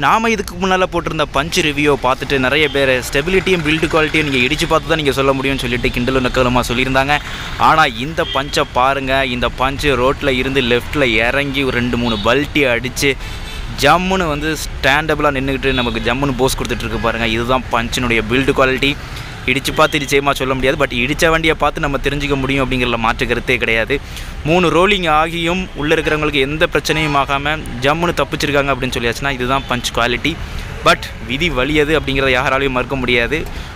நாம் இதுக்கு முன்னால் போட்டிருந்த பஞ்ச் ரிவ்யூ பார்த்துட்டு நிறைய பேர் ஸ்டெபிலிட்டியும் பில்டு குவாலிட்டியும் நீங்கள் இடித்து பார்த்து தான் நீங்கள் சொல்ல முடியும்னு சொல்லிட்டு கிண்டலும் நக்கலுமா சொல்லியிருந்தாங்க ஆனால் இந்த பஞ்சை பாருங்கள் இந்த பஞ்சு ரோட்டில் இருந்து லெஃப்ட்டில் இறங்கி ஒரு ரெண்டு மூணு பல்ட்டி அடித்து ஜம்முன்னு வந்து ஸ்டாண்டபிளாக நின்றுக்கிட்டு நமக்கு ஜம்முன்னு போஸ் கொடுத்துட்ருக்கு பாருங்கள் இதுதான் பஞ்சினுடைய பில்டு குவாலிட்டி இடித்து பார்த்து நிச்சயமாக சொல்ல முடியாது பட் இடித்த வண்டியை பார்த்து நம்ம தெரிஞ்சுக்க முடியும் அப்படிங்கிறத மாற்று கருத்தே கிடையாது மூணு ரோலிங் ஆகியும் உள்ளே இருக்கிறவங்களுக்கு எந்த பிரச்சனையும் ஆகாமல் ஜம்முன்னு தப்பிச்சிருக்காங்க அப்படின்னு சொல்லியாச்சுன்னா இதுதான் பஞ்ச் குவாலிட்டி பட் விதி வலியது அப்படிங்கிறத யாராலையும் மறுக்க முடியாது